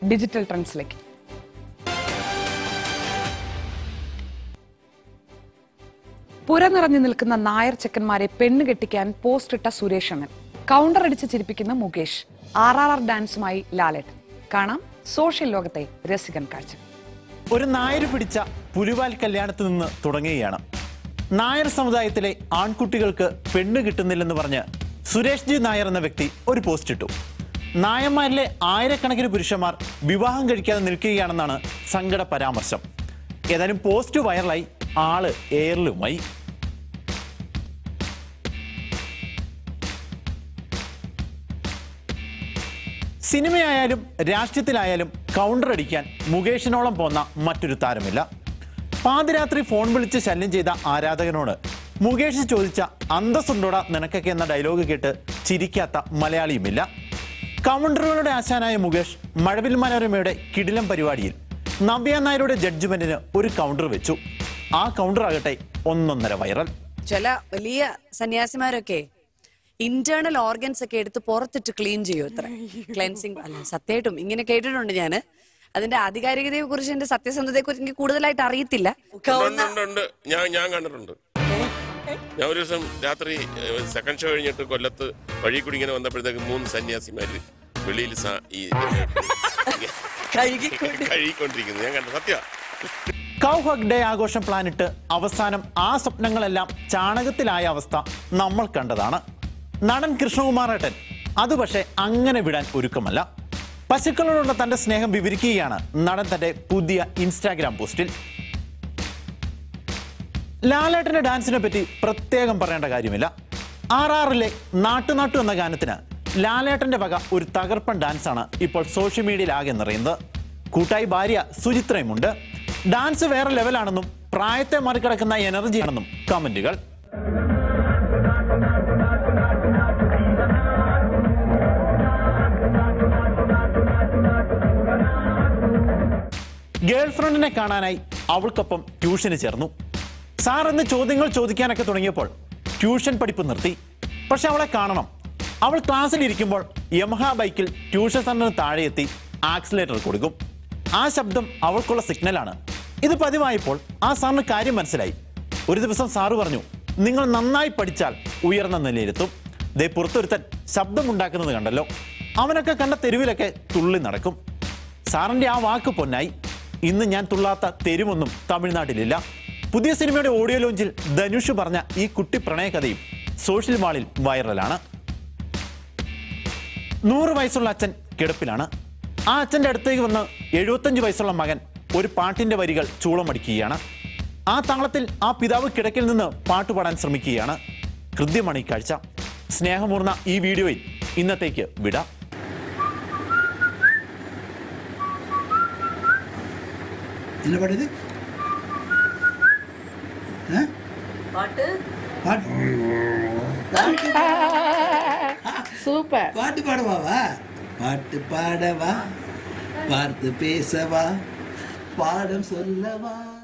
Digital ട്രെൻഡ്സിലേക്ക് പുര നിറഞ്ഞു നിൽക്കുന്ന നായർ ചെക്കന്മാരെ പെണ്ണ് കെട്ടിക്കാൻ പോസ്റ്റ് ഇട്ട സുരേഷ് അണ്ണൻ കൗണ്ടർ അടിച്ച് ചിരിപ്പിക്കുന്ന മുകേഷ് ആർ ആർ ആർ ഡാൻസുമായി ലാലേട്ട് കാണാം സോഷ്യൽ ലോകത്തെ രസികൻ കാഴ്ച ഒരു നായർ പിടിച്ച പുലിവാൽ കല്യാണത്തിൽ നിന്ന് തുടങ്ങുകയാണ് നായർ സമുദായത്തിലെ ആൺകുട്ടികൾക്ക് പെണ്ണ് കിട്ടുന്നില്ലെന്ന് പറഞ്ഞ് സുരേഷ് ജി നായർ എന്ന വ്യക്തി ഒരു പോസ്റ്റ് ഇട്ടു നായന്മാരിലെ ആയിരക്കണക്കിന് പുരുഷന്മാർ വിവാഹം കഴിക്കാതെ നിൽക്കുകയാണെന്നാണ് സങ്കട പരാമർശം ഏതായാലും പോസ്റ്റ് വൈറലായി ആള് എയറിലുമായി സിനിമയായാലും രാഷ്ട്രീയത്തിലായാലും കൗണ്ടർ അടിക്കാൻ മുകേഷിനോളം പോന്ന മറ്റൊരു താരമില്ല പാതിരാത്രി ഫോൺ വിളിച്ച് ശല്യം ചെയ്ത ആരാധകനോട് മുകേഷ് ചോദിച്ച അന്തസ്സുണ്ടോടാ നിനക്കൊക്കെ എന്ന ഡയലോഗ് കേട്ട് ചിരിക്കാത്ത മലയാളിയുമില്ല കൗണ്ടറുകളുടെ ആശാനായ മുകേഷ് മഴവിൽ മനോരമയുടെ കിടിലം പരിപാടിയിൽ നവ്യ നായരുടെ ജഡ്ജ്മെന്റിന് ഒരു കൗണ്ടർ വെച്ചു ആ കൗണ്ടർ ആകട്ടെ ഒന്നൊന്നര വൈറൽ ചില വലിയ സന്യാസിമാരൊക്കെ ഇന്റേണൽ ഓർഗൻസ് ഒക്കെ എടുത്ത് പുറത്തിട്ട് ക്ലീൻ ചെയ്യും ഇത്ര ക്ലെൻസിങ് അല്ല സത്യമായിട്ടും ഇങ്ങനെ കേട്ടിട്ടുണ്ട് ഞാന് അതിന്റെ ആധികാരികതയെ കുറിച്ച് എന്റെ സത്യസന്ധതയെ കുറിച്ച് എനിക്ക് കൂടുതലായിട്ട് അറിയത്തില്ല ഉണ്ട്, ഉണ്ട്, ഉണ്ട്. ഞാൻ ഞാൻ കണ്ടിട്ടുണ്ട് ഞാൻ ഒരു ദിവസം രാത്രി സെക്കൻഡ് ഷോ കഴിഞ്ഞിട്ട് കൊല്ലത്ത് വഴി കൂടി ഇങ്ങനെ വന്നപ്പോഴത്തേക്ക് മൂന്ന് സന്യാസിമാര് വെളിയിൽ സാ- ഈ കഴുകിക്കൊണ്ടിരിക്കുന്നു ഞാൻ കണ്ടു സത്യ കൗ ഹഗ് ഡേ ആഘോഷം പ്ലാനിട്ട് അവസാനം ആ സ്വപ്നങ്ങളെല്ലാം ചാണകത്തിലായ അവസ്ഥ നമ്മൾ കണ്ടതാണ് നടൻ കൃഷ്ണകുമാറേട്ടൻ അത് പക്ഷേ അങ്ങനെ വിടാൻ ഒരുക്കമല്ല പശുക്കളോടുള്ള തന്റെ സ്നേഹം വിവരിക്കുകയാണ് നടൻ തന്റെ പുതിയ ഇൻസ്റ്റാഗ്രാം പോസ്റ്റിൽ ലാലേട്ടന്റെ ഡാൻസിനെ പറ്റി പ്രത്യേകം പറയേണ്ട കാര്യമില്ല ആർ ആറിലെ നാട്ടുനാട്ടു എന്ന ഗാനത്തിന് ലാലേട്ടന്റെ വക ഒരു തകർപ്പൻ ഡാൻസാണ് ഇപ്പോൾ സോഷ്യൽ മീഡിയയിൽ ആകെ നിറയുന്നത് കൂട്ടായി ഭാര്യ സുചിത്രയുമുണ്ട് ഡാൻസ് വേറെ ലെവലാണെന്നും പ്രായത്തെ മറികടക്കുന്ന എനർജിയാണെന്നും കമന്റുകൾ ഗേൾ ഫ്രണ്ടിനെ കാണാനായി അവൾക്കൊപ്പം ട്യൂഷന് ചേർന്നു സാർ എന്ന് ചോദ്യങ്ങൾ ചോദിക്കാനൊക്കെ തുടങ്ങിയപ്പോൾ ട്യൂഷൻ പഠിപ്പ് നിർത്തി പക്ഷെ അവളെ കാണണം അവൾ ക്ലാസ്സിൽ ഇരിക്കുമ്പോൾ യമഹ ബൈക്കിൽ ട്യൂഷൻ സെന്ററിന് താഴെ എത്തി ആക്സിലേറ്റർ കൊടുക്കും ആ ശബ്ദം അവൾക്കുള്ള സിഗ്നലാണ് ഇത് പതിവായപ്പോൾ ആ സാറിന് കാര്യം മനസ്സിലായി ഒരു ദിവസം സാറ് പറഞ്ഞു നിങ്ങൾ നന്നായി പഠിച്ചാൽ ഉയർന്ന നിലയിലെത്തും ദേ പുറത്തൊരുത്തൻ ശബ്ദമുണ്ടാക്കുന്നത് കണ്ടല്ലോ അവനൊക്കെ കണ്ട തെരുവിലൊക്കെ തുള്ളി നടക്കും സാറിന്റെ ആ വാക്ക് പൊന്നായി ഇന്ന് ഞാൻ തുള്ളാത്ത തെരുവൊന്നും തമിഴ്നാട്ടിലില്ല പുതിയ സിനിമയുടെ ഓഡിയോ ലോഞ്ചിൽ ധനുഷ് പറഞ്ഞ ഈ കുട്ടി പ്രണയകഥയും സോഷ്യൽ മാളിൽ വൈറലാണ് നൂറ് വയസ്സുള്ള അച്ഛൻ കിടപ്പിലാണ് ആ അച്ഛന്റെ അടുത്തേക്ക് വന്ന് എഴുപത്തഞ്ച് വയസ്സുള്ള മകൻ ഒരു പാട്ടിന്റെ വരികൾ ചൂളമടിക്കുകയാണ് ആ താളത്തിൽ ആ പിതാവ് കിടക്കിൽ നിന്ന് പാട്ട് പാടാൻ ശ്രമിക്കുകയാണ് ഹൃദ്യമാണ് ഈ കാഴ്ച സ്നേഹമൂർന്ന ഈ വീഡിയോയിൽ ഇന്നത്തേക്ക് വിടാം என்ன பாடுது ஆ? பாட்டு സൂപ്പർ பாட்டு பாடவாவா பாட்டு பாடவா பார்த்து பேசவா பாடம் சொல்லவா